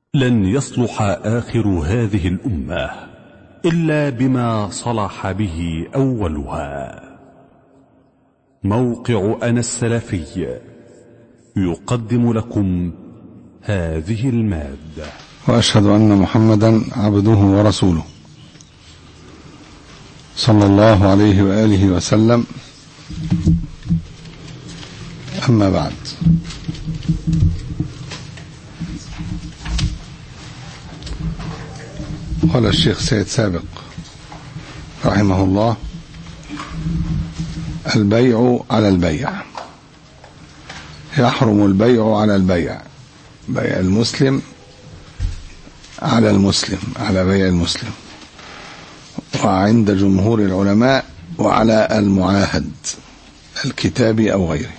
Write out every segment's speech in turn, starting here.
لن يصلح آخر هذه الأمة إلا بما صلح به أولها موقع أنا السلفي يقدم لكم هذه المادة واشهد ان محمدا عبده ورسوله صلى الله عليه واله وسلم اما بعد قال الشيخ سيد سابق رحمه الله البيع على البيع يحرم البيع على البيع بيع المسلم على المسلم على بيع المسلم وعند جمهور العلماء وعلى المعاهد الكتابي أو غيره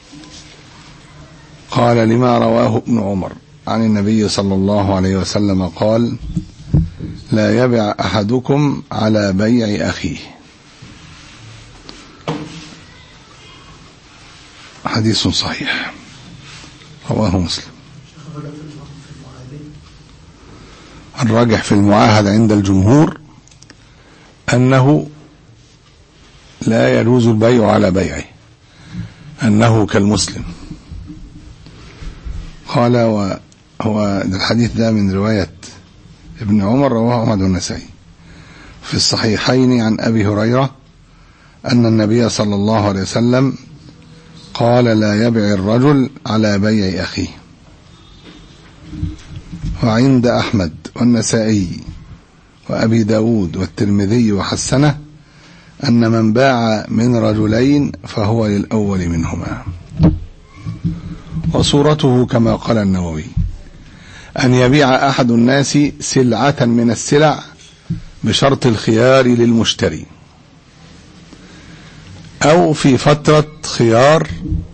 قال لما رواه ابن عمر عن النبي صلى الله عليه وسلم قال لا يبع أحدكم على بيع أخيه حديث صحيح رواه مسلم الراجح في المعاهد عند الجمهور أنه لا يجوز البيع على بيعه أنه كالمسلم قال وهو الحديث ده من رواية ابن عمر رواه أحمد والنسائي في الصحيحين عن أبي هريرة أن النبي صلى الله عليه وسلم قال لا يبع الرجل على بيع أخيه وعند أحمد والنسائي وأبي داود والترمذي وحسنه أن من باع من رجلين فهو للأول منهما وصورته كما قال النووي أن يبيع أحد الناس سلعة من السلع بشرط الخيار للمشتري أو في فترة خيار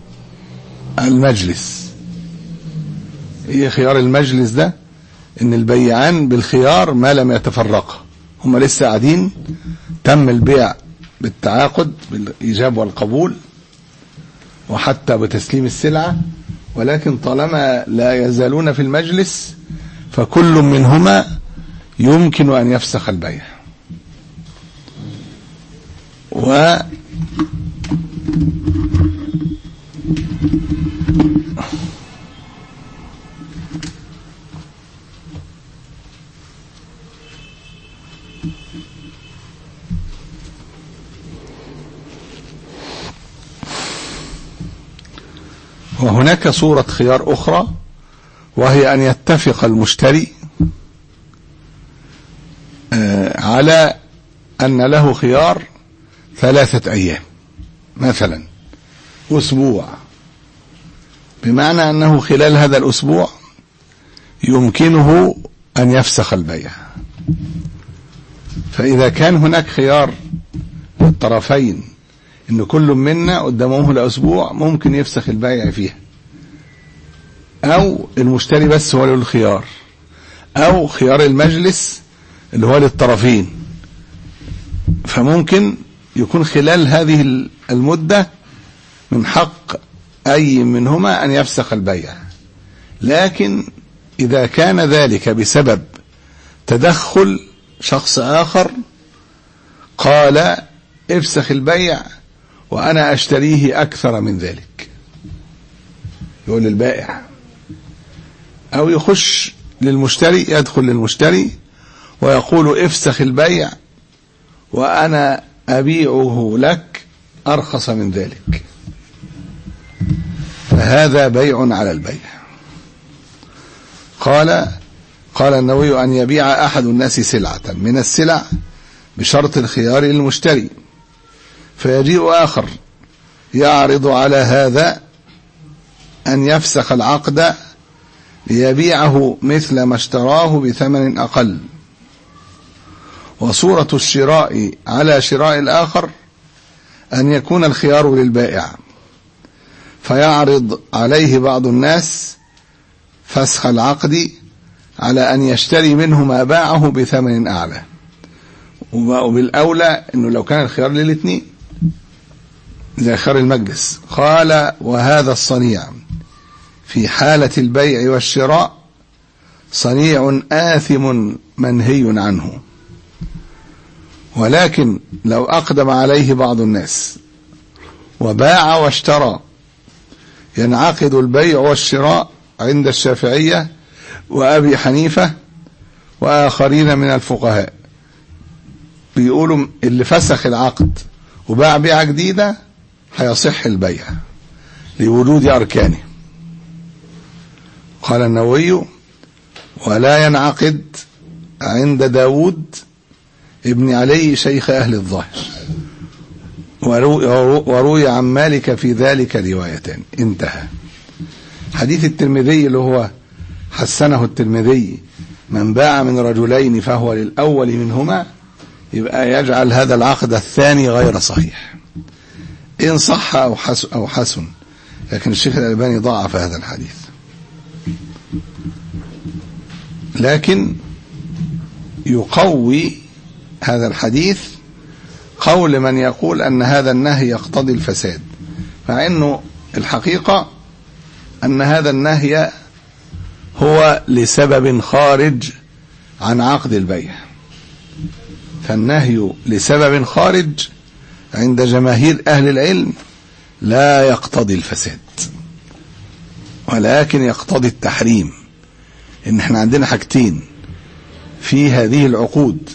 المجلس ايه خيار المجلس ده ان البيعان بالخيار ما لم يتفرقا هم لسه قاعدين تم البيع بالتعاقد بالايجاب والقبول وحتى بتسليم السلعه ولكن طالما لا يزالون في المجلس فكل منهما يمكن ان يفسخ البيع و وهناك صورة خيار أخرى وهي أن يتفق المشتري على أن له خيار ثلاثة أيام مثلا أسبوع بمعنى أنه خلال هذا الأسبوع يمكنه أن يفسخ البيع فإذا كان هناك خيار للطرفين ان كل منا قدامه لاسبوع ممكن يفسخ البيع فيها او المشتري بس هو له الخيار او خيار المجلس اللي هو للطرفين فممكن يكون خلال هذه المدة من حق اي منهما ان يفسخ البيع لكن اذا كان ذلك بسبب تدخل شخص اخر قال افسخ البيع وأنا أشتريه أكثر من ذلك يقول للبائع أو يخش للمشتري يدخل للمشتري ويقول افسخ البيع وأنا أبيعه لك أرخص من ذلك فهذا بيع على البيع قال قال النووي أن يبيع أحد الناس سلعة من السلع بشرط الخيار للمشتري فيجيء آخر يعرض على هذا أن يفسخ العقد ليبيعه مثل ما اشتراه بثمن أقل وصورة الشراء على شراء الآخر أن يكون الخيار للبائع فيعرض عليه بعض الناس فسخ العقد على أن يشتري منه ما باعه بثمن أعلى وبالأولى أنه لو كان الخيار للاثنين زي خيار المجلس قال وهذا الصنيع في حالة البيع والشراء صنيع آثم منهي عنه ولكن لو أقدم عليه بعض الناس وباع واشترى ينعقد البيع والشراء عند الشافعية وأبي حنيفة وآخرين من الفقهاء بيقولوا اللي فسخ العقد وباع بيعة جديدة هيصح البيع لوجود أركانه قال النووي ولا ينعقد عند داود ابن علي شيخ أهل الظاهر وروي عن مالك في ذلك روايتان انتهى حديث الترمذي اللي هو حسنه الترمذي من باع من رجلين فهو للأول منهما يبقى يجعل هذا العقد الثاني غير صحيح إن صح أو حسن, أو حسن لكن الشيخ الألباني ضاعف هذا الحديث لكن يقوي هذا الحديث قول من يقول أن هذا النهي يقتضي الفساد مع أنه الحقيقة أن هذا النهي هو لسبب خارج عن عقد البيع فالنهي لسبب خارج عند جماهير أهل العلم لا يقتضي الفساد ولكن يقتضي التحريم ان احنا عندنا حاجتين في هذه العقود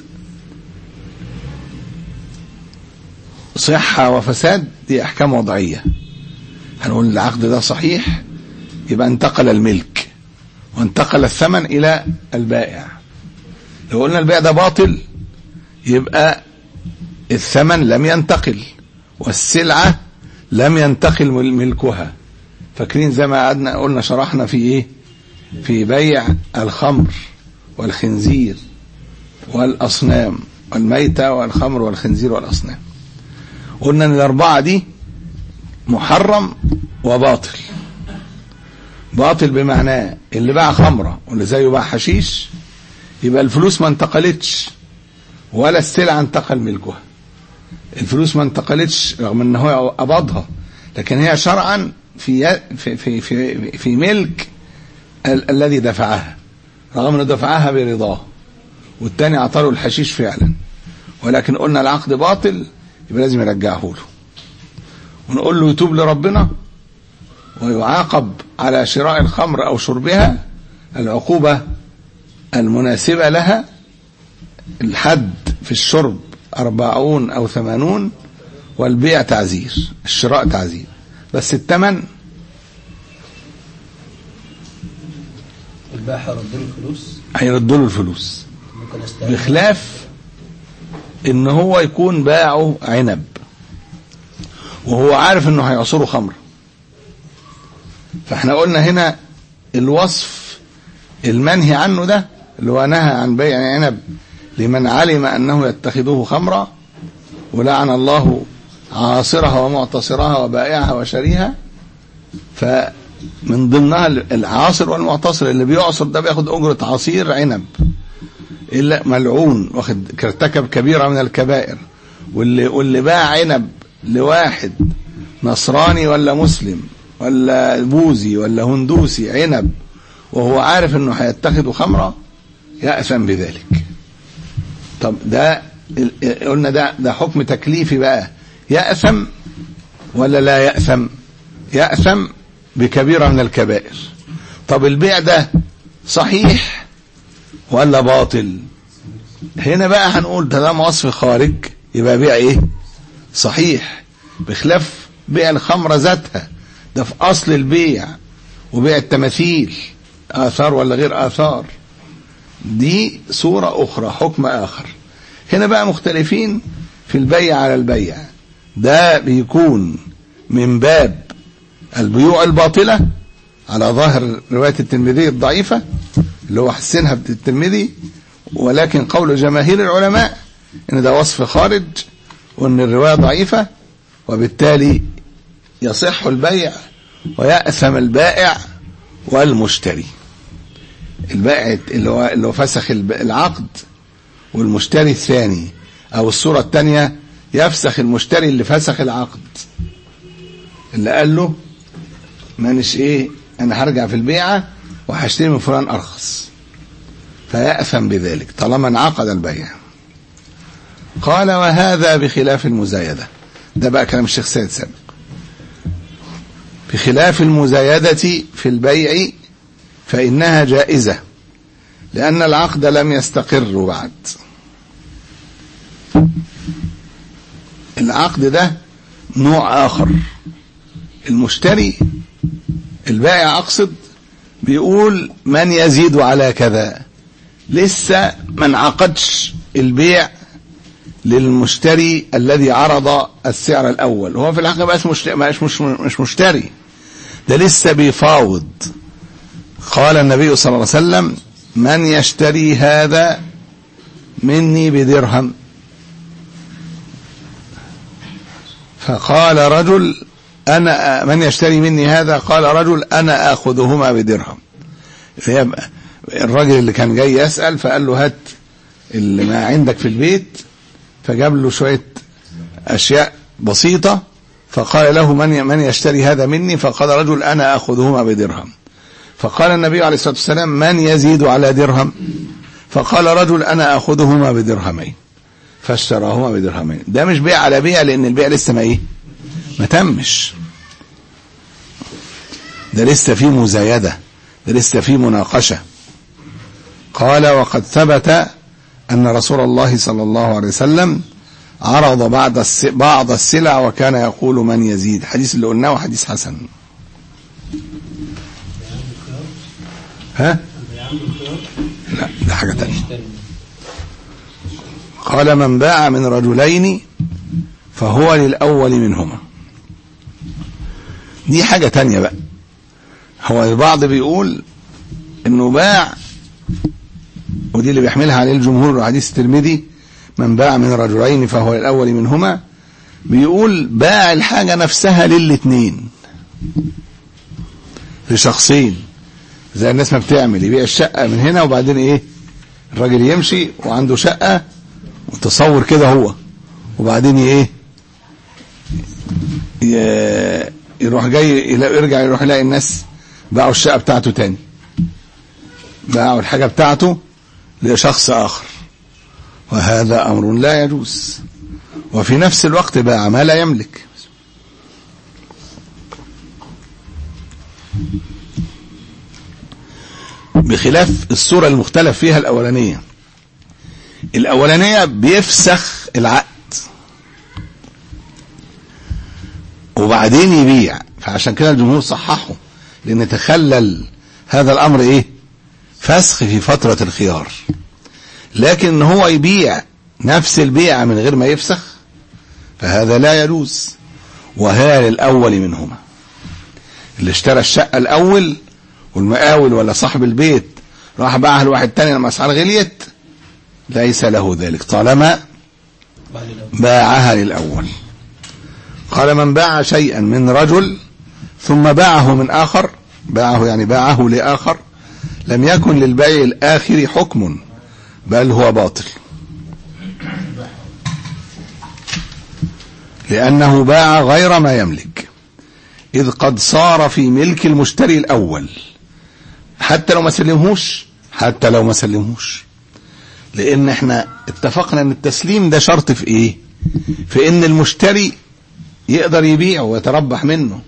صحة وفساد دي أحكام وضعية هنقول العقد ده صحيح يبقى انتقل الملك وانتقل الثمن إلى البائع لو قلنا البيع ده باطل يبقى الثمن لم ينتقل والسلعة لم ينتقل ملكها فاكرين زي ما قعدنا قلنا شرحنا في ايه في بيع الخمر والخنزير والأصنام والميتة والخمر والخنزير والأصنام قلنا ان الأربعة دي محرم وباطل باطل بمعناه اللي باع خمرة واللي زيه باع حشيش يبقى الفلوس ما انتقلتش ولا السلعة انتقل ملكها الفلوس ما انتقلتش رغم ان هو قبضها لكن هي شرعا في في في في, في ملك ال الذي دفعها رغم انه دفعها برضاه والتاني اعطاه الحشيش فعلا ولكن قلنا العقد باطل يبقى لازم يرجعه له ونقول له يتوب لربنا ويعاقب على شراء الخمر او شربها العقوبة المناسبة لها الحد في الشرب أربعون أو ثمانون والبيع تعزير الشراء تعزير بس الثمن البائع هيرد له الفلوس هيردوا له الفلوس ممكن استهل بخلاف ان هو يكون باعه عنب وهو عارف انه هيعصره خمر فاحنا قلنا هنا الوصف المنهي عنه ده اللي هو نهى عن بيع عنب لمن علم انه يتخذه خمرا ولعن الله عاصرها ومعتصرها وبائعها وشريها فمن ضمنها العاصر والمعتصر اللي بيعصر ده بياخد اجرة عصير عنب الا ملعون واخد ارتكب كبيرة من الكبائر واللي واللي باع عنب لواحد نصراني ولا مسلم ولا بوذي ولا هندوسي عنب وهو عارف انه هيتخذ خمرة يأثم بذلك طب ده قلنا ده ده حكم تكليفي بقى يأثم ولا لا يأثم يأثم بكبيرة من الكبائر طب البيع ده صحيح ولا باطل هنا بقى هنقول ده ده وصف خارج يبقى بيع ايه صحيح بخلاف بيع الخمرة ذاتها ده في اصل البيع وبيع التماثيل اثار ولا غير اثار دي صورة اخرى حكم اخر هنا بقى مختلفين في البيع على البيع ده بيكون من باب البيوع الباطلة على ظاهر رواية الترمذي الضعيفة اللي هو حسنها الترمذي ولكن قول جماهير العلماء ان ده وصف خارج وان الرواية ضعيفة وبالتالي يصح البيع ويأثم البائع والمشتري البائع اللي هو اللي هو فسخ العقد والمشتري الثاني او الصورة الثانية يفسخ المشتري اللي فسخ العقد اللي قال له مانيش ايه انا هرجع في البيعة وهشتري من فلان ارخص فيأثم بذلك طالما انعقد البيع قال وهذا بخلاف المزايدة ده بقى كلام الشيخ سيد سابق بخلاف المزايدة في البيع فإنها جائزة لأن العقد لم يستقر بعد العقد ده نوع آخر المشتري البائع أقصد بيقول من يزيد على كذا لسه ما انعقدش البيع للمشتري الذي عرض السعر الأول هو في الحقيقة بقى مش, مش, مش, مش مشتري ده لسه بيفاوض قال النبي صلى الله عليه وسلم من يشتري هذا مني بدرهم فقال رجل أنا من يشتري مني هذا قال رجل أنا آخذهما بدرهم الراجل اللي كان جاي يسأل فقال له هات اللي ما عندك في البيت فجاب له شوية أشياء بسيطة فقال له من من يشتري هذا مني فقال رجل أنا آخذهما بدرهم فقال النبي عليه الصلاة والسلام من يزيد على درهم فقال رجل أنا أخذهما بدرهمين فاشتراهما بدرهمين ده مش بيع على بيع لأن البيع لسه ما إيه ما تمش ده لسه فيه مزايدة ده لسه فيه مناقشة قال وقد ثبت أن رسول الله صلى الله عليه وسلم عرض بعض بعض السلع وكان يقول من يزيد حديث اللي قلناه حديث حسن ها لا ده حاجة تانية قال من باع من رجلين فهو للأول منهما دي حاجة تانية بقى هو البعض بيقول انه باع ودي اللي بيحملها عليه الجمهور حديث الترمذي من باع من رجلين فهو للأول منهما بيقول باع الحاجة نفسها للاتنين لشخصين زي الناس ما بتعمل يبيع الشقة من هنا وبعدين ايه الراجل يمشي وعنده شقة وتصور كده هو وبعدين ايه يروح جاي يرجع يروح يلاقي الناس باعوا الشقة بتاعته تاني باعوا الحاجة بتاعته لشخص آخر وهذا أمر لا يجوز وفي نفس الوقت باع ما لا يملك بخلاف الصورة المختلف فيها الأولانية الأولانية بيفسخ العقد وبعدين يبيع فعشان كده الجمهور صححه لأن تخلل هذا الأمر إيه فسخ في فترة الخيار لكن هو يبيع نفس البيع من غير ما يفسخ فهذا لا يجوز وهذا الأول منهما اللي اشترى الشقة الأول والمقاول ولا صاحب البيت راح باعها لواحد تاني لما اسعار غليت ليس له ذلك طالما باعها للأول قال من باع شيئا من رجل ثم باعه من آخر باعه يعني باعه لآخر لم يكن للبيع الآخر حكم بل هو باطل لأنه باع غير ما يملك إذ قد صار في ملك المشتري الأول حتى لو ما سلمهوش حتى لو ما سلمهوش لأن احنا اتفقنا ان التسليم ده شرط في ايه في ان المشتري يقدر يبيع ويتربح منه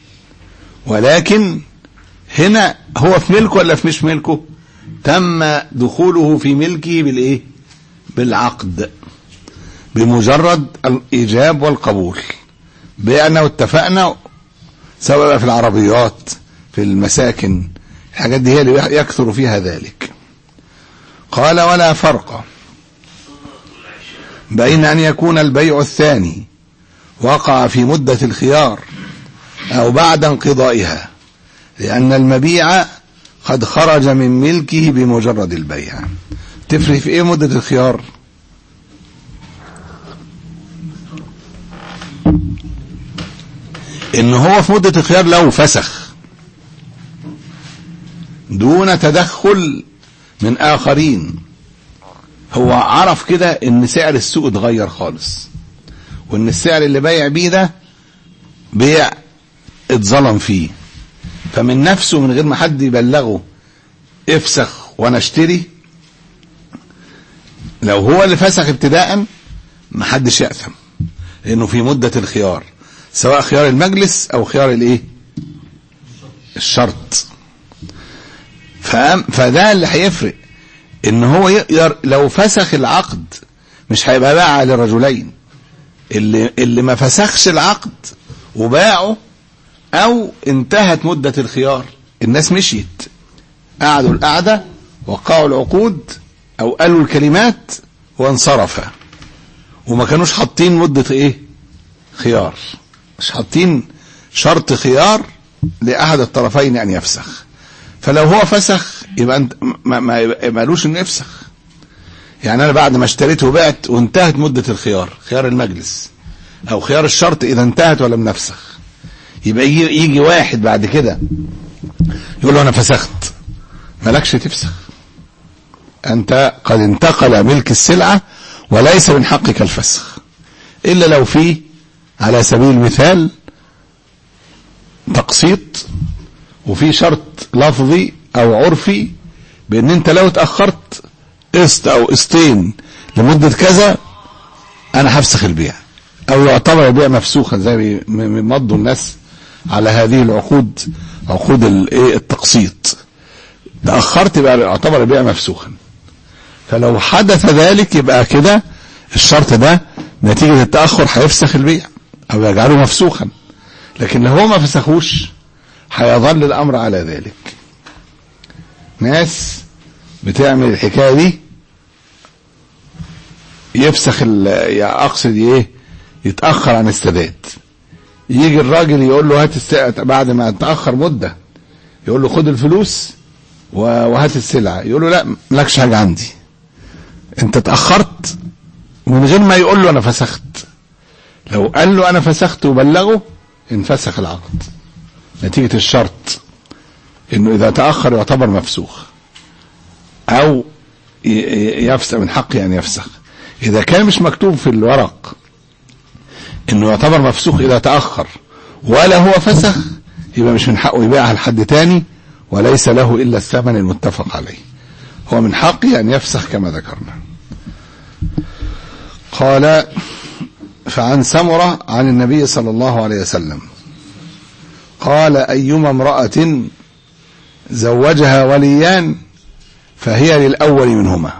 ولكن هنا هو في ملكه ولا في مش ملكه تم دخوله في ملكه بالايه بالعقد بمجرد الايجاب والقبول بعنا واتفقنا سواء بقى في العربيات في المساكن الحاجات دي هي اللي يكثر فيها ذلك قال ولا فرق بين ان يكون البيع الثاني وقع في مدة الخيار او بعد انقضائها لان المبيع قد خرج من ملكه بمجرد البيع تفرق في ايه مدة الخيار ان هو في مدة الخيار لو فسخ دون تدخل من اخرين هو عرف كده ان سعر السوق اتغير خالص وان السعر اللي بايع بيه ده بيع اتظلم فيه فمن نفسه من غير ما حد يبلغه افسخ وانا اشتري لو هو اللي فسخ ابتداء محدش يأثم لأنه في مدة الخيار سواء خيار المجلس أو خيار الإيه الشرط فأم فده اللي هيفرق ان هو يقدر لو فسخ العقد مش هيبقى باع لرجلين اللي اللي ما فسخش العقد وباعه او انتهت مدة الخيار الناس مشيت قعدوا القعدة وقعوا العقود او قالوا الكلمات وانصرفا وما كانوش حاطين مدة ايه خيار مش حاطين شرط خيار لأحد الطرفين أن يفسخ فلو هو فسخ يبقى انت ما ما مالوش انه يفسخ يعني انا بعد ما اشتريت وبعت وانتهت مدة الخيار خيار المجلس او خيار الشرط اذا انتهت ولم نفسخ يبقى يجي, يجي واحد بعد كده يقول له انا فسخت مالكش تفسخ انت قد انتقل ملك السلعة وليس من حقك الفسخ الا لو في على سبيل المثال تقسيط وفي شرط لفظي او عرفي بان انت لو اتاخرت قسط او قسطين لمده كذا انا هفسخ البيع او يعتبر البيع مفسوخا زي ما مضوا الناس على هذه العقود عقود الايه التقسيط تاخرت يبقى يعتبر البيع مفسوخا فلو حدث ذلك يبقى كده الشرط ده نتيجه التاخر هيفسخ البيع او يجعله مفسوخا لكن لو هو ما فسخوش هيظل الامر على ذلك ناس بتعمل الحكايه دي يفسخ يا اقصد ايه يتاخر عن السداد يجي الراجل يقول له هات السلعه بعد ما تاخر مده يقول له خد الفلوس وهات السلعه يقول له لا مالكش حاجه عندي انت اتاخرت من غير ما يقول له انا فسخت لو قال له انا فسخت وبلغه انفسخ العقد نتيجة الشرط انه اذا تأخر يعتبر مفسوخ او يفسخ من حقه ان يفسخ اذا كان مش مكتوب في الورق انه يعتبر مفسوخ اذا تأخر ولا هو فسخ يبقى مش من حقه يبيعها لحد تاني وليس له الا الثمن المتفق عليه هو من حقه ان يفسخ كما ذكرنا قال فعن سمرة عن النبي صلى الله عليه وسلم قال أيما امرأة زوجها وليان فهي للأول منهما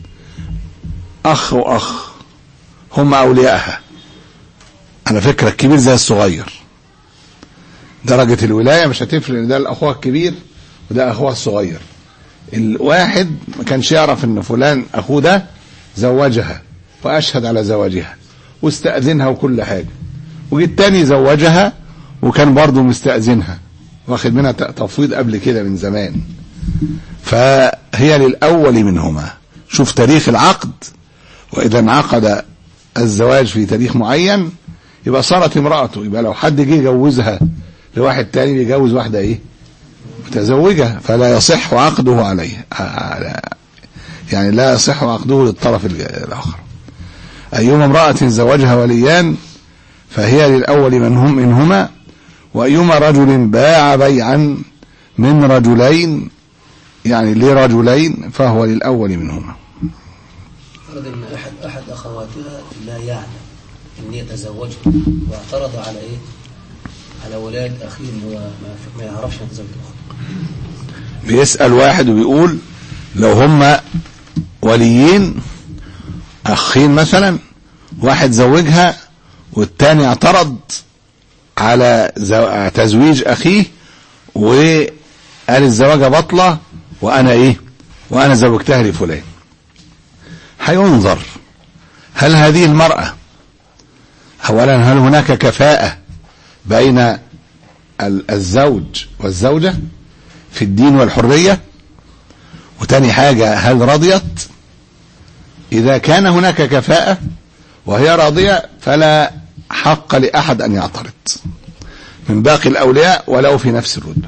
أخ وأخ هم أولياءها على فكرة الكبير زي الصغير درجة الولاية مش هتفرق ان ده الأخوة الكبير وده أخوها الصغير الواحد ما كانش يعرف ان فلان أخوه ده زوجها وأشهد على زواجها واستأذنها وكل حاجة وجي التاني زوجها وكان برضه مستأذنها واخد منها تفويض قبل كده من زمان فهي للأول منهما شوف تاريخ العقد وإذا انعقد الزواج في تاريخ معين يبقى صارت امرأته يبقى لو حد جه يجوزها لواحد تاني بيجوز واحدة ايه متزوجة فلا يصح عقده عليه يعني لا يصح عقده للطرف الآخر أيما امرأة زوجها وليان فهي للأول منهم منهما وأيما رجل باع بيعا من رجلين يعني لرجلين فهو للأول منهما فرض ان احد احد اخواتها لا يعلم ان هي تزوجت واعترض على ايه على ولاد اخيه اللي هو ما, ما يعرفش ان تزوج الاخت بيسأل واحد وبيقول لو هم وليين أخين مثلا واحد زوجها والتاني اعترض على زو... تزويج أخيه وقال الزواجة بطلة وأنا إيه وأنا زوجتها لفلان هينظر هل هذه المرأة أولا هل هناك كفاءة بين الزوج والزوجة في الدين والحرية وتاني حاجة هل رضيت إذا كان هناك كفاءة وهي راضية فلا حق لأحد أن يعترض من باقي الأولياء ولو في نفس الرتبة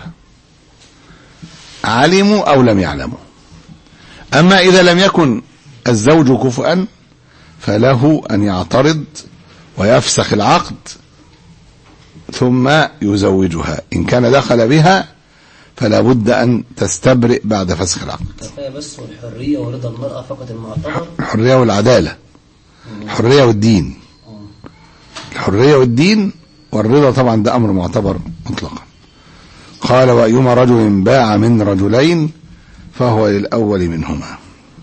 علموا أو لم يعلموا أما إذا لم يكن الزوج كفؤا فله أن يعترض ويفسخ العقد ثم يزوجها إن كان دخل بها فلا بد أن تستبرئ بعد فسخ العقد كفاية بس والحرية ورضا المرأة فقط المعتبر الحرية والعدالة الحرية والدين الحرية والدين والرضا طبعا ده أمر معتبر مطلقا قال وأيما رجل باع من رجلين فهو للأول منهما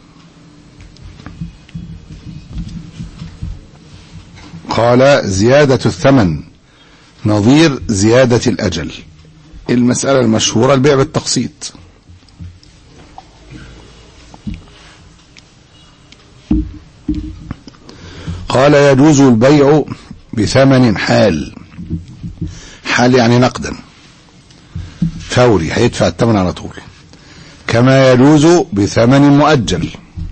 قال زيادة الثمن نظير زيادة الأجل المسألة المشهورة البيع بالتقسيط قال يجوز البيع بثمن حال حال يعني نقدا فوري هيدفع الثمن على طول كما يجوز بثمن مؤجل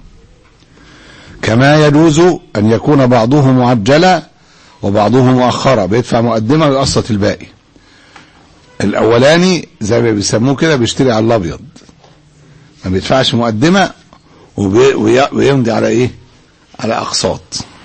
كما يجوز أن يكون بعضه معجلا وبعضه مؤخرا بيدفع مقدمة ويقسط الباقي الأولاني زي ما بيسموه كده بيشتري على الأبيض ما بيدفعش مقدمة وبي- وي- ويمضي على إيه على أقساط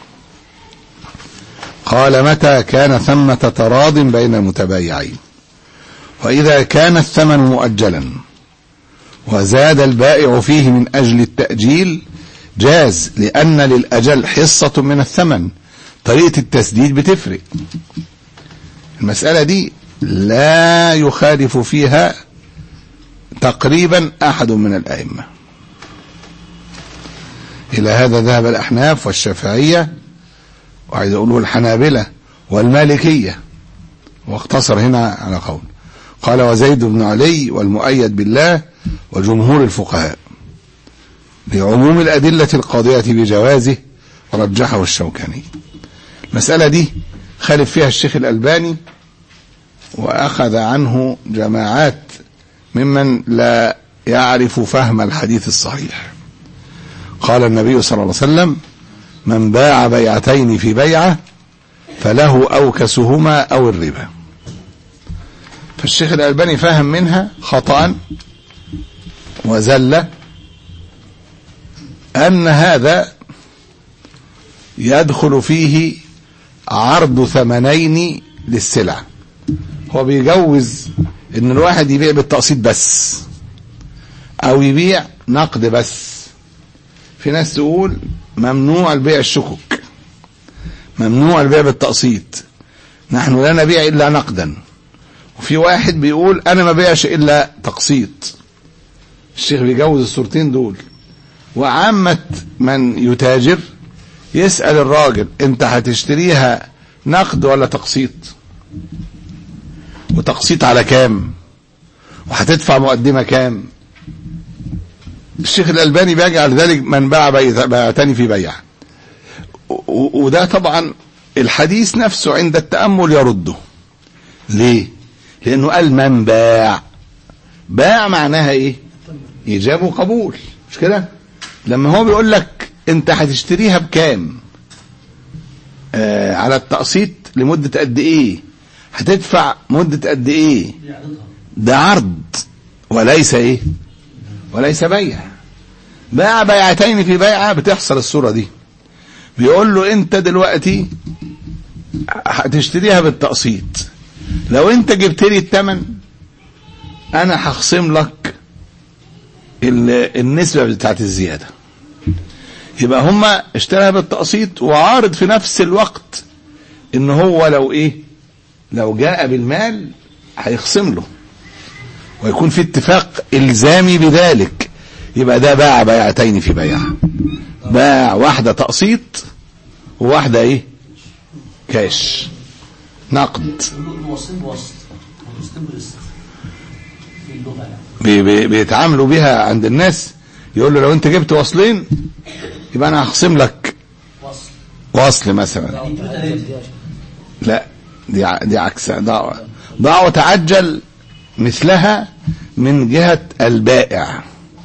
قال متى كان ثمة تراض بين المتبايعين وإذا كان الثمن مؤجلا وزاد البائع فيه من أجل التأجيل جاز لأن للأجل حصة من الثمن طريقة التسديد بتفرق المسألة دي لا يخالف فيها تقريبا أحد من الأئمة إلى هذا ذهب الأحناف والشافعية وعايز أقوله الحنابلة والمالكية واقتصر هنا على قول قال وزيد بن علي والمؤيد بالله وجمهور الفقهاء لعموم الأدلة القاضية بجوازه ورجحه الشوكاني المسألة دي خالف فيها الشيخ الألباني وأخذ عنه جماعات ممن لا يعرف فهم الحديث الصحيح قال النبي صلى الله عليه وسلم من باع بيعتين في بيعة فله أوكسهما أو الربا فالشيخ الألباني فهم منها خطأ وزل أن هذا يدخل فيه عرض ثمنين للسلع هو بيجوز ان الواحد يبيع بالتقسيط بس او يبيع نقد بس في ناس تقول ممنوع البيع الشكك ممنوع البيع بالتقسيط نحن لا نبيع الا نقدا وفي واحد بيقول انا ما بيعش الا تقسيط الشيخ بيجوز الصورتين دول وعامة من يتاجر يسأل الراجل انت هتشتريها نقد ولا تقسيط وتقسيط على كام وهتدفع مقدمة كام الشيخ الألباني بيجعل ذلك من باع بيع- بيعتني في بيع و- وده طبعا الحديث نفسه عند التأمل يرده ليه لأنه قال من باع باع معناها ايه إيجاب وقبول مش كده لما هو بيقول لك انت هتشتريها بكام آه على التقسيط لمدة قد ايه هتدفع مدة قد ايه ده عرض وليس ايه وليس بيع باع بيعتين في بيعة بتحصل الصورة دي بيقول له انت دلوقتي هتشتريها بالتقسيط لو انت جبت لي الثمن انا هخصم لك ال- النسبة بتاعت الزيادة يبقى هما اشتراها بالتقسيط وعارض في نفس الوقت ان هو لو ايه لو جاء بالمال هيخصم له ويكون في اتفاق الزامي بذلك يبقى ده باع بيعتين في بيع باع واحدة تقسيط وواحدة ايه كاش نقد وصل بوسط ومسلم بالوسط في اللغة يعني بي بي بيتعاملوا بيها عند الناس يقول له لو انت جبت وصلين يبقى انا هخصم لك وصل وصل مثلا يعني تعجل دي عشان لا دي ع- دي عكس ضاع ضاع وتعجل مثلها من جهة البائع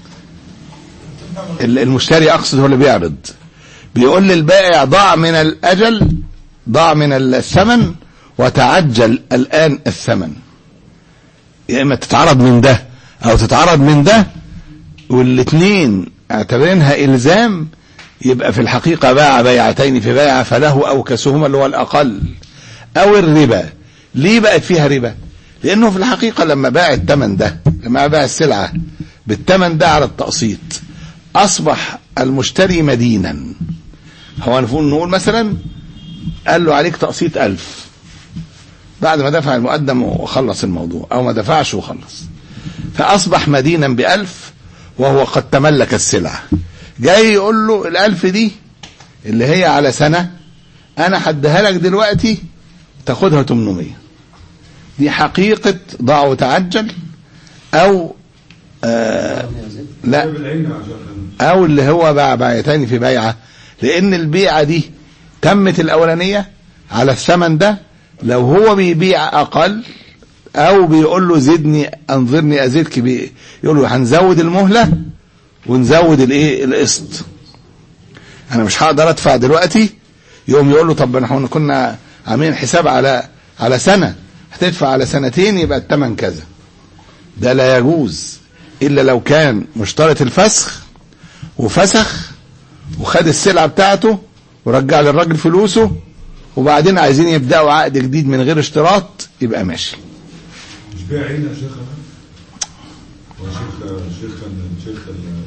ال- المشتري اقصد هو اللي بيعرض بيقول للبائع ضع من الاجل ضع من الثمن وتعجل الان الثمن يا اما تتعرض من ده او تتعرض من ده والاثنين اعتبرينها الزام يبقى في الحقيقة باع بيعتين في بيعة فله أوكسهما اللي هو الأقل أو الربا ليه بقت فيها ربا لانه في الحقيقه لما باع الثمن ده لما باع السلعه بالثمن ده على التقسيط اصبح المشتري مدينا هو نقول نقول مثلا قال له عليك تقسيط ألف بعد ما دفع المقدم وخلص الموضوع او ما دفعش وخلص فاصبح مدينا بألف وهو قد تملك السلعه جاي يقول له الألف دي اللي هي على سنه انا هديها لك دلوقتي تاخدها 800 دي حقيقة ضع وتعجل او آه لا او اللي هو باع بيعتين في بيعة لان البيعة دي تمت الاولانية على الثمن ده لو هو بيبيع اقل او بيقول له زدني انظرني ازيدك بيه يقول له هنزود المهلة ونزود الايه القسط انا مش هقدر ادفع دلوقتي يقوم يقول له طب احنا كنا عاملين حساب على على سنه هتدفع على سنتين يبقى الثمن كذا ده لا يجوز الا لو كان مشترط الفسخ وفسخ وخد السلعه بتاعته ورجع للراجل فلوسه وبعدين عايزين يبداوا عقد جديد من غير اشتراط يبقى ماشي مش بيع عين يا شيخ ولا شيخ شيخ شيخ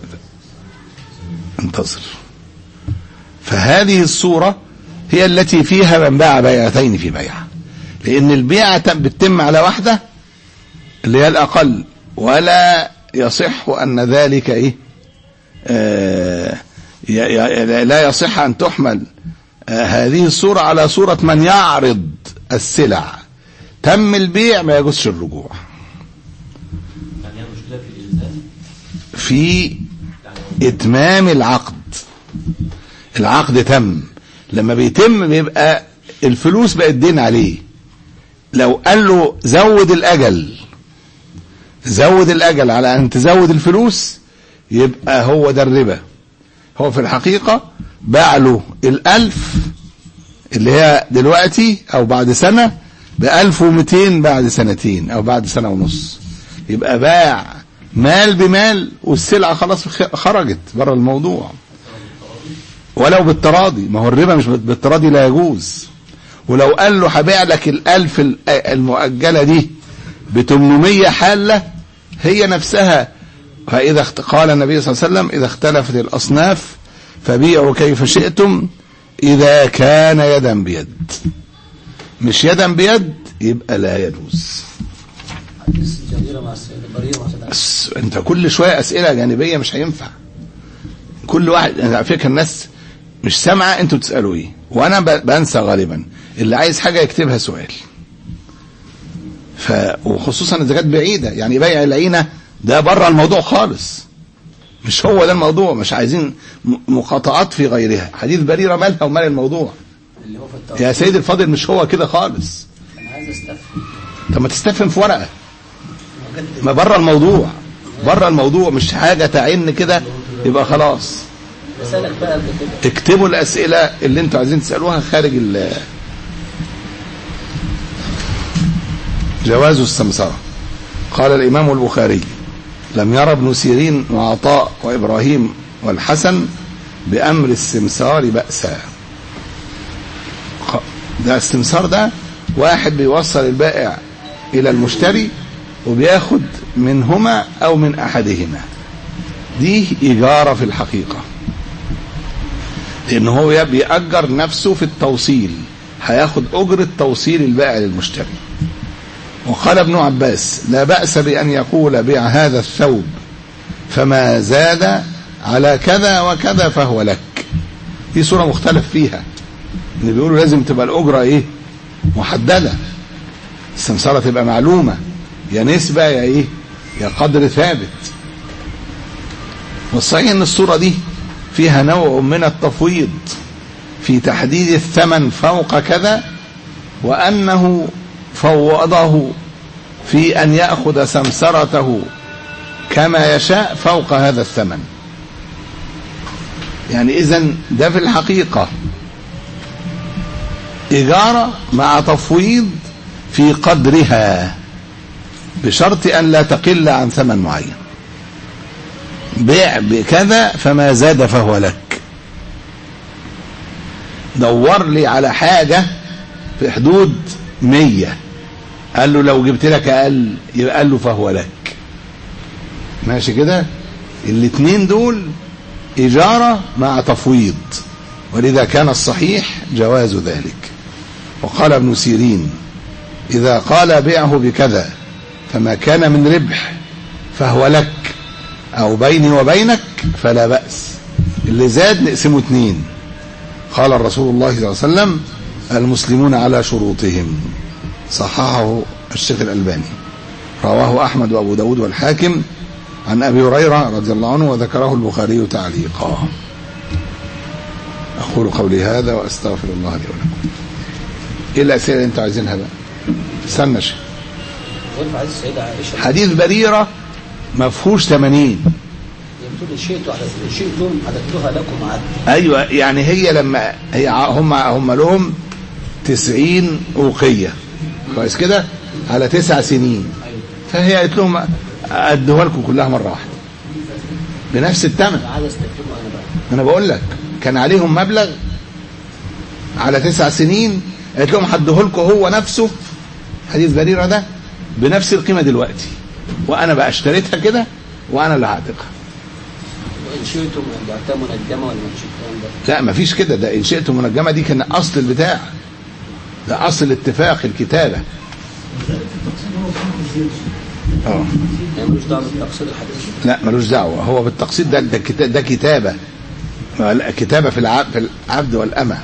انتظر فهذه الصورة هي التي فيها من باع بيعتين في بيعة لأن البيعة بتتم على واحدة اللي هي الأقل ولا يصح أن ذلك إيه آه ي- ي- لا يصح أن تحمل آه هذه الصورة على صورة من يعرض السلع تم البيع ما يجوزش الرجوع يعني هي مشكلة في الإلزام في اتمام العقد العقد تم لما بيتم بيبقى الفلوس بقت دين عليه لو قال له زود الاجل زود الاجل على ان تزود الفلوس يبقى هو ده الربا هو في الحقيقة باع له الالف اللي هي دلوقتي او بعد سنة بألف ومتين بعد سنتين او بعد سنة ونص يبقى باع مال بمال والسلعة خلاص خ- خرجت بره الموضوع ولو بالتراضي ما هو الربا مش بالتراضي لا يجوز ولو قال له هبيع لك الألف ال- المؤجلة دي ب 800 حالة هي نفسها فإذا اخت- قال النبي صلى الله عليه وسلم إذا اختلفت الأصناف فبيعوا كيف شئتم إذا كان يدا بيد مش يدا بيد يبقى لا يجوز حديث جريرة مع السيدة بريرة مع السيدة بس انت كل شويه اسئله جانبيه مش هينفع كل واحد يعني على فكره الناس مش سامعه انتوا بتسالوا ايه وانا ب- بنسى غالبا اللي عايز حاجه يكتبها سؤال ف وخصوصا اذا كانت بعيده يعني بيع العينه ده بره الموضوع خالص مش هو ده الموضوع مش عايزين م- مقاطعات في غيرها حديث بريره مالها ومال الموضوع اللي هو في التوحيد يا سيد الفاضل مش هو كده خالص أنا عايز أستفهم طب ما تستفهم في ورقه بجد ما بره الموضوع بره الموضوع مش حاجة تعين كده يبقى خلاص بسألك بقى قبل كده اكتبوا الأسئلة اللي انتوا عايزين تسألوها خارج ال جواز السمسرة قال الإمام البخاري لم يرى ابن سيرين وعطاء وإبراهيم والحسن بأمر السمسار بأسا خ- ده السمسار ده واحد بيوصل البائع إلى المشتري وبياخد منهما أو من أحدهما دي إجارة في الحقيقة لأن هو بيأجر نفسه في التوصيل هياخد أجرة توصيل البائع للمشتري وقال ابن عباس لا بأس بأن يقول بيع هذا الثوب فما زاد على كذا وكذا فهو لك دي صورة مختلف فيها اللي بيقولوا لازم تبقى الأجرة إيه محددة السمسرة تبقى معلومة يا نسبة يا إيه يا قدر ثابت والصحيح ان الصورة دي فيها نوع من التفويض في تحديد الثمن فوق كذا وأنه فوضه في أن يأخذ سمسرته كما يشاء فوق هذا الثمن يعني إذا ده في الحقيقة إجارة مع تفويض في قدرها بشرط أن لا تقل عن ثمن معين بيع بكذا فما زاد فهو لك دور لي على حاجة في حدود مية قال له لو جبت لك اقل يبقى قال له فهو لك ماشي كده الاثنين دول اجاره مع تفويض ولذا كان الصحيح جواز ذلك وقال ابن سيرين اذا قال بيعه بكذا فما كان من ربح فهو لك او بيني وبينك فلا باس اللي زاد نقسمه اتنين قال الرسول الله صلى الله عليه وسلم المسلمون على شروطهم صححه الشيخ الألباني رواه أحمد وأبو داود والحاكم عن أبي هريرة رضي الله عنه وذكره البخاري تعليقا أقول قولي هذا وأستغفر الله لي ولكم إيه الأسئلة اللي أنتوا عايزينها بقى استنى شيء ينفع عايز السيدة عائشة حديث بريرة ما فيهوش 80 يقول شئت على شئتم عددتها لكم عد ايوه يعني هي لما هي ع- هم هم لهم 90 اوقيه كويس كده على تسع سنين فهي قالت لهم ادوها لكم كلها مره واحده بنفس الثمن عايز استخدمه انا بقى انا بقول لك كان عليهم مبلغ على تسع سنين قالت لهم هديه لكم هو نفسه حديث بريره ده بنفس القيمه دلوقتي وانا بقى اشتريتها كده وانا اللي هعتقها وان شئتم ان بعتها منجمه ولا ما الكلام ده لا مفيش كده ده ان شئت منجمه دي كان اصل البتاع ده اصل اتفاق الكتابه اه يعني ملوش دعوه بالتقصير الحديث لا ملوش دعوه هو بالتقسيط ده ده, كتا- ده كتابه لا، كتابه في العبد, في العبد والامه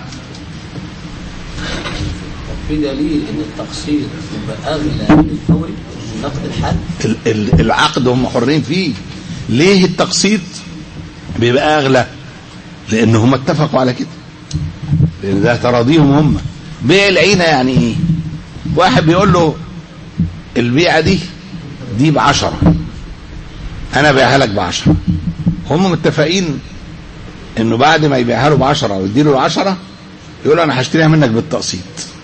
في دليل ان التقصير يبقى اغلى من الفوري من نقد الحل ال- ال- العقد هم حرين فيه ليه التقسيط بيبقى اغلى لان هم اتفقوا على كده لان ده تراضيهم هم بيع العينه يعني ايه واحد بيقول له البيعه دي دي بعشرة انا بيعها لك بعشرة هم متفقين انه بعد ما يبيعها له بعشرة ويديله العشرة يقول له انا هشتريها منك بالتقسيط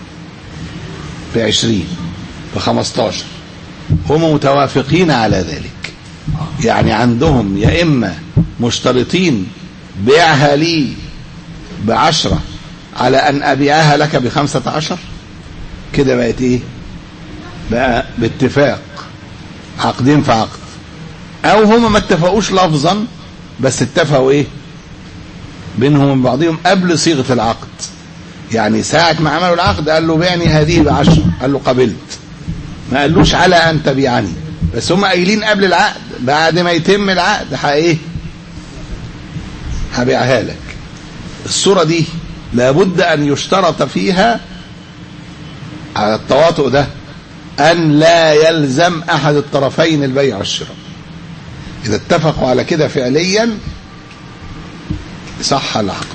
بعشرين بخمستاشر هم متوافقين على ذلك يعني عندهم يا إما مشترطين بيعها لي بعشرة على أن أبيعها لك بخمسة عشر كده بقت إيه بقى باتفاق عقدين في عقد أو هم ما اتفقوش لفظا بس اتفقوا إيه بينهم وبين بعضهم قبل صيغة العقد يعني ساعة ما عملوا العقد قال له بيعني هذه بعشرة قال له قبلت ما قالوش على ان تبيعني بس هم قايلين قبل العقد بعد ما يتم العقد ها ايه هبيعها لك الصورة دي لابد ان يشترط فيها على التواطؤ ده ان لا يلزم احد الطرفين البيع والشراء اذا اتفقوا على كده فعليا صح العقد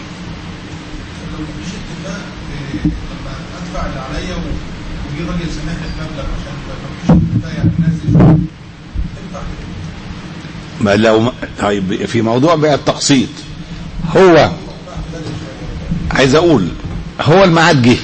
لما ادفع اللي عليا ويجي راجل سامحني المبلغ عشان ما فيش اتفاق يعني نازل تنفع كده ما لو طيب في موضوع بقى التقسيط هو عايز اقول هو الميعاد جه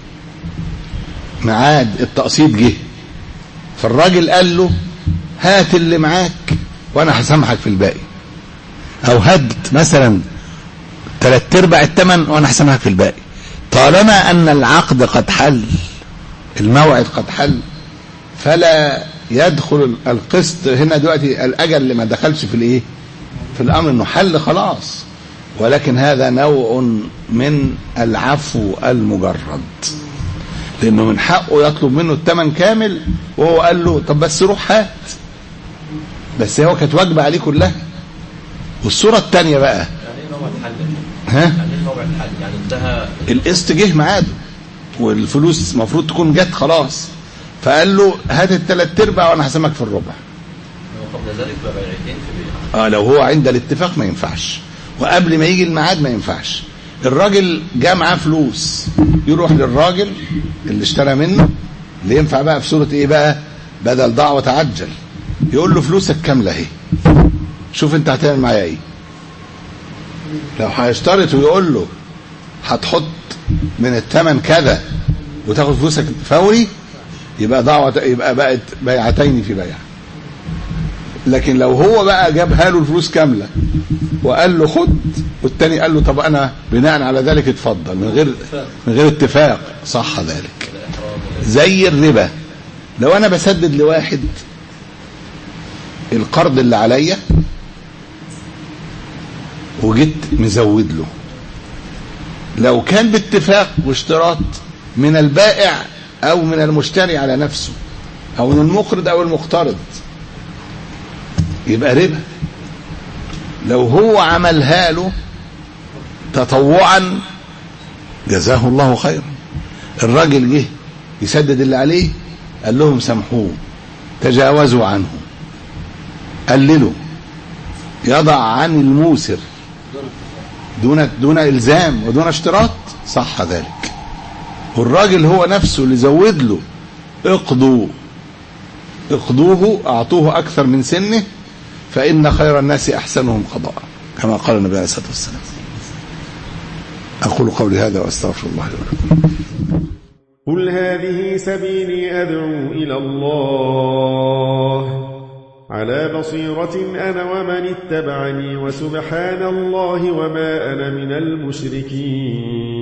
ميعاد التقسيط جه فالراجل قال له هات اللي معاك وانا هسامحك في الباقي او هات مثلا ثلاث ارباع الثمن وانا هسامحك في الباقي طالما ان العقد قد حل الموعد قد حل فلا يدخل القسط هنا دلوقتي الاجل اللي ما دخلش في الايه في الامر انه حل خلاص ولكن هذا نوع من العفو المجرد لانه من حقه يطلب منه الثمن كامل وهو قال له طب بس روح هات بس هو كانت واجبه عليه كلها والصوره الثانيه بقى يعني ايه موعد حل ها يعني ايه موعد حل يعني انتهى القسط جه ميعاده والفلوس المفروض تكون جت خلاص فقال له هات الثلاث ارباع وانا هسامحك في الربع وقبل ذلك بقى بيعتين في بيع اه لو هو عند الاتفاق ما ينفعش وقبل ما يجي الميعاد ما ينفعش الراجل جه معاه فلوس يروح للراجل اللي اشترى منه اللي ينفع بقى في صورة ايه بقى بدل ضاع وتعجل يقول له فلوسك كاملة اهي شوف انت هتعمل معايا ايه لو هيشترط ويقول له هتحط من الثمن كذا وتاخد فلوسك فوري يبقى ضاع وت- يبقى بقت بيعتين في بيع لكن لو هو بقى جابها له الفلوس كامله وقال له خد والتاني قال له طب انا بناء على ذلك اتفضل من غير من غير اتفاق صح ذلك زي الربا لو انا بسدد لواحد القرض اللي عليا وجيت مزود له لو كان باتفاق واشتراط من البائع او من المشتري على نفسه او من المقرض او المقترض يبقى ربا لو هو عملها له تطوعا جزاه الله خيرا الراجل جه يسدد اللي عليه قال لهم سامحوه تجاوزوا عنه قللوا يضع عن الموسر دون دون الزام ودون اشتراط صح ذلك والراجل هو نفسه اللي زود له اقضوا اقضوه اعطوه اكثر من سنه فان خير الناس احسنهم قضاء كما قال النبي عليه الصلاه والسلام اقول قولي هذا واستغفر الله لي ولكم قل هذه سبيلي أدعو إلى الله على بصيرة أنا ومن اتبعني وسبحان الله وما أنا من المشركين